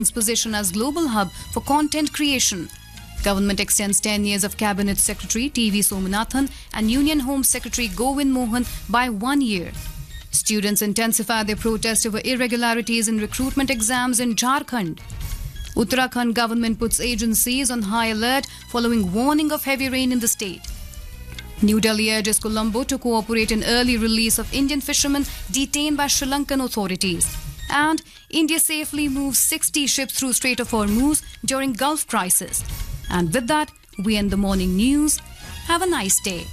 position as global hub for content creation. Government extends 10 years of Cabinet Secretary TV Somanathan and Union Home Secretary Govind Mohan by one year. Students intensify their protest over irregularities in recruitment exams in Jharkhand. Uttarakhand government puts agencies on high alert following warning of heavy rain in the state. New Delhi urges Colombo to cooperate in early release of Indian fishermen detained by Sri Lankan authorities. And India safely moves 60 ships through Strait of Hormuz during Gulf crisis. And with that, we end the morning news. Have a nice day.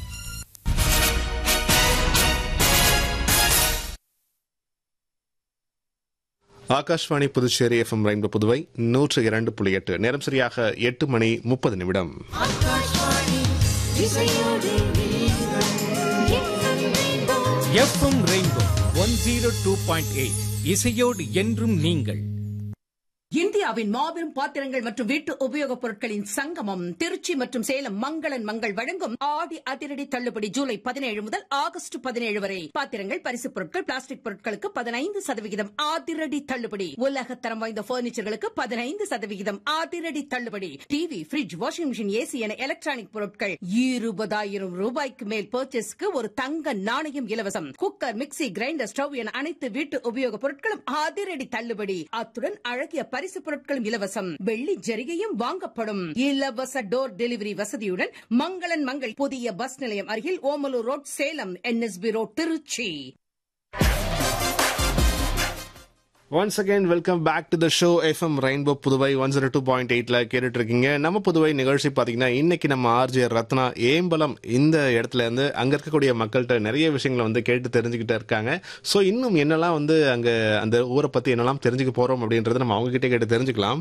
Akashvani Puducherry FM rainbow Puduvai நூற்று இரண்டு புள்ளி எட்டு நேரம் சரியாக எட்டு மணி முப்பது நிமிடம் FM rainbow one zero two point eight இசையோடு என்றும் நீங்கள் இந்தியாவின் மாபெரும் பாத்திரங்கள் மற்றும் வீட்டு உபயோகப் பொருட்களின் சங்கமம் திருச்சி மற்றும் சேலம் மங்களன் மங்கள் வழங்கும் ஆடி அதிரடி தள்ளுபடி ஜூலை பதினேழு முதல் ஆகஸ்ட் பதினேழு வரை பாத்திரங்கள் பரிசுப் பொருட்கள் பிளாஸ்டிக் பொருட்களுக்கு பதினைந்து சதவிகிதம் அதிரடி தள்ளுபடி உலகத்தரம் வாய்ந்த பர்னிச்சர்களுக்கு பதினைந்து சதவிகிதம் அதிரடி தள்ளுபடி TV fridge washing machine AC என எலக்ட்ரானிக் பொருட்கள் இருபதாயிரம் ரூபாய்க்கு மேல் பர்ச்சேஸ்க்கு ஒரு தங்க நாணயம் இலவசம் குக்கர் மிக்சி கிரைண்டர் ஸ்டவ் என அனைத்து வீட்டு உபயோகப் பொருட்களும் அதிரடி தள்ளுபடி அத்துடன் அழகிய பரிசு பொருட்களும் இலவசம் வெள்ளி ஜரிகையும் வாங்கப்படும் இலவச டோர் டெலிவரி வசதியுடன் மங்களன் மங்கள் புதிய பஸ் நிலையம் அருகில் Omalur road Salem NSP road Tiruchi once again welcome back to the show FM rainbow Puduvai one zero two point எயிட்ல கேட்டுட்டு இருக்கீங்க நம்ம புதுவை நிகழ்ச்சி பாத்தீங்கன்னா இன்னைக்கு நம்ம ஆர்ஜே ரத்னா ஏம்பலம் இந்த இடத்துல இருந்து அங்க இருக்கக்கூடிய மக்கள்கிட்ட நிறைய விஷயங்களை வந்து கேட்டு தெரிஞ்சுக்கிட்டு இருக்காங்க ஸோ இன்னும் என்னெல்லாம் வந்து அங்க அந்த ஊரை பத்தி என்னெல்லாம் தெரிஞ்சுக்க போறோம் அப்படின்றத நம்ம அவங்க கிட்டே கேட்டு தெரிஞ்சுக்கலாம்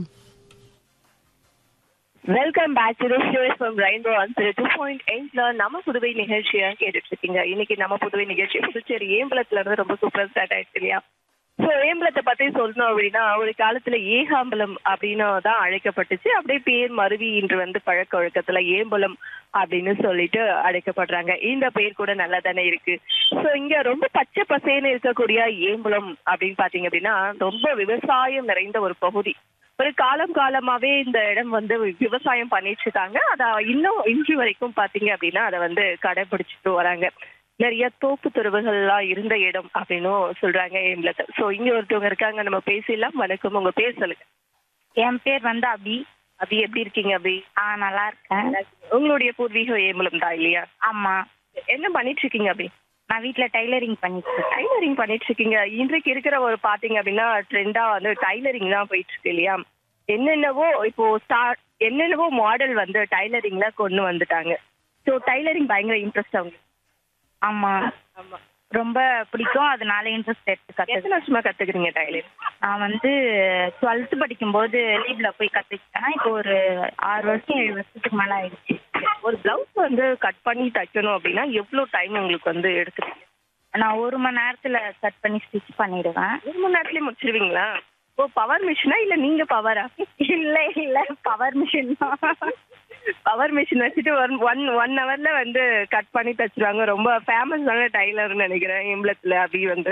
welcome back to show from rainbow answer two point எயிட்ல நம்ம புதுவை நிகழ்ச்சியா கேட்டுட்டு இருக்கீங்க இன்னைக்கு நம்ம புதுவை நிகழ்ச்சி புதுச்சேரி ஏம்பலத்துல இருந்து ரொம்ப சூப்பர் ஸ்டார்ட் ஆயிடுச்சு இல்லையா ஸோ ஏம்பலத்தை பத்தி சொல்லணும் அப்படின்னா ஒரு காலத்துல ஏகாம்பலம் அப்படின்னு தான் அழைக்கப்பட்டுச்சு அப்படியே பேர் மருவி இன்று வந்து பழக்க வழக்கத்துல ஏம்பலம் அப்படின்னு சொல்லிட்டு அழைக்கப்படுறாங்க இந்த பேர் கூட நல்லா தானே இருக்கு ஸோ இங்க ரொம்ப பச்சை பசேன்னு இருக்கக்கூடிய ஏம்பலம் அப்படின்னு பாத்தீங்க அப்படின்னா ரொம்ப விவசாயம் நிறைந்த ஒரு பகுதி ஒரு காலம் காலமாவே இந்த இடம் வந்து விவசாயம் பண்ணிட்டு இருக்காங்க அத இன்னும் இன்று வரைக்கும் பாத்தீங்க அப்படின்னா அதை வந்து கடைபிடிச்சிட்டு வராங்க நிறைய தோப்பு துறவுகள்லாம் இருந்த இடம் அப்படின்னும் சொல்றாங்க எம்லத்தை சோ இங்க ஒருத்தவங்க இருக்காங்க நம்ம பேசிடலாம் வணக்கம் உங்க பேர் சொல்லுங்க என் பேர் வந்து அபி அபி எப்படி இருக்கீங்க அபி ஆ நல்லா இருக்கேன் உங்களுடைய பூர்வீகம் ஏம்பலம் தான் இல்லையா ஆமா என்ன பண்ணிட்டு இருக்கீங்க அபி நான் வீட்ல டைலரிங் பண்ணிட்டு இருக்கேன் டைலரிங் பண்ணிட்டு இருக்கீங்க இன்றைக்கு இருக்கிற ஒரு பாத்தீங்க அப்படின்னா ட்ரெண்டா வந்து டைலரிங் தான் போயிட்டு இருக்கு இல்லையா என்னென்னவோ இப்போ ஸ்டார்ட் என்னென்னவோ மாடல் வந்து டைலரிங்ல கொண்டு வந்துட்டாங்க ஸோ டைலரிங் பயங்கர இன்ட்ரெஸ்ட் அவங்க ஆமா ஆமா ரொம்ப பிடிக்கும் அதனால இன்ட்ரெஸ்ட் எடுத்து கத்து எத்தனை வருஷமா கத்துக்கிறீங்க டைலரிங் நான் வந்து டுவெல்த் படிக்கும்போது லீவ்ல போய் கத்துக்கிட்டேன் இப்போ ஒரு ஆறு வருஷம் ஏழு வருஷத்துக்கு மேல ஆயிடுச்சு ஒரு பிளவுஸ் வந்து கட் பண்ணி தைக்கணும் அப்படின்னா எவ்வளவு டைம் உங்களுக்கு வந்து எடுத்துக்கீங்க நான் ஒரு மணி நேரத்துல கட் பண்ணி ஸ்டிச் பண்ணிடுவேன் ஒரு மணி நேரத்துலயே முடிச்சிருவீங்களா ஓ பவர் மிஷினா இல்ல நீங்க பவரா இல்ல இல்ல பவர் மிஷின் தான் பவர் மிஷின் வச்சுட்டு ஒன் ஒன் ஒன் ஹவர்ல வந்து கட் பண்ணி தச்சிருவாங்க ரொம்ப ஃபேமஸான டைலர்னு நினைக்கிறேன் இம்பளத்துல அப்படி வந்து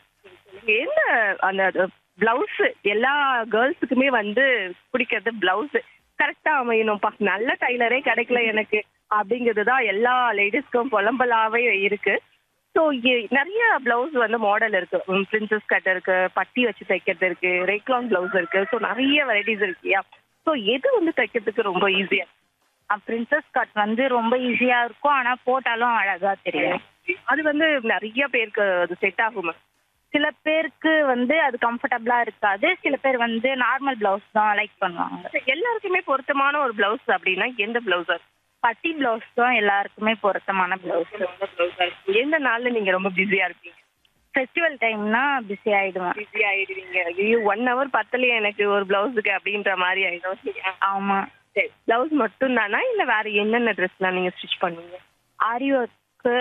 என்ன அந்த பிளவுஸ் எல்லா கேர்ள்ஸுக்குமே வந்து பிடிக்கிறது பிளவுஸ் கரெக்டா அமையணும்ப்பா நல்ல டைலரே கிடைக்கல எனக்கு அப்படிங்கிறது தான் எல்லா லேடிஸ்க்கும் புலம்பலாவே இருக்கு ஸோ நிறைய பிளவுஸ் வந்து மாடல் இருக்கு பிரின்சஸ் கட் இருக்கு பட்டி வச்சு தைக்கிறது இருக்கு ரேக்லாங் பிளவுஸ் இருக்கு ஸோ நிறைய வெரைட்டிஸ் இருக்கு இல்லையா ஸோ எது வந்து தைக்கிறதுக்கு ரொம்ப ஈஸியா பிரின்சஸ் கட் வந்து ரொம்ப ஈஸியா இருக்கும் ஆனா போட்டாலும் அழகா தெரியும் அது வந்து நிறைய பேருக்கு அது செட் ஆகுமா சில பேருக்கு வந்து அது கம்ஃபர்டபுளா இருக்காது சில பேர் வந்து நார்மல் பிளவுஸ் தான் லைக் பண்ணுவாங்க எல்லாருக்குமே பொருத்தமான ஒரு பிளவுஸ் அப்படின்னா எந்த பிளவுஸ் பட்டி பிளவுஸ் தான் எல்லாருக்குமே பொருத்தமான பிளவுஸ் எந்த நாள்ல நீங்க ரொம்ப பிஸியா இருப்பீங்க ஃபெஸ்டிவல் டைம்னா பிஸி ஆயிடுவேன் பிஸி ஆயிடுவீங்க ஐயோ ஒன் ஹவர் பத்தலையே எனக்கு ஒரு பிளவுஸுக்கு அப்படின்ற மாதிரி ஆயிடும் ஆமா சரி பிளவுஸ் மட்டும் தானா இல்ல வேற என்னென்ன ட்ரெஸ்லாம் நீங்க ஸ்டிச் பண்ணுவீங்க ஆரி ஒர்க்கு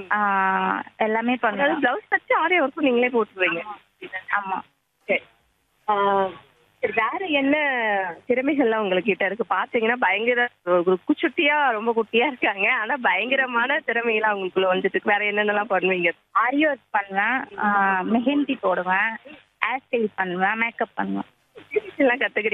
எல்லாமே அதாவது பண்ணுவேன் பிளவுஸ் தச்சு ஆரே ஒர்க்கும் நீங்களே போட்டுருவீங்க ஆமா சரி ஆஹ் சரி, வேற என்ன திறமைகள்லாம் உங்ககிட்ட இருக்கு பாத்தீங்கன்னா பயங்கர ஒரு குச்சுட்டியா ரொம்ப குட்டியா இருக்காங்க ஆனா பயங்கரமான திறமைகள்லாம் உங்களுக்குள்ள வந்துட்டு இருக்கு. வேற என்னென்னலாம் பண்ணுவீங்க ஆரி ஒர்க் பண்ணுவேன் ஆஹ் மெஹந்தி போடுவேன் ஹேர் ஸ்டைல் பண்ணுவேன் மேக்கப் பண்ணுவேன் எல்லாம் கத்துக்கிறீங்க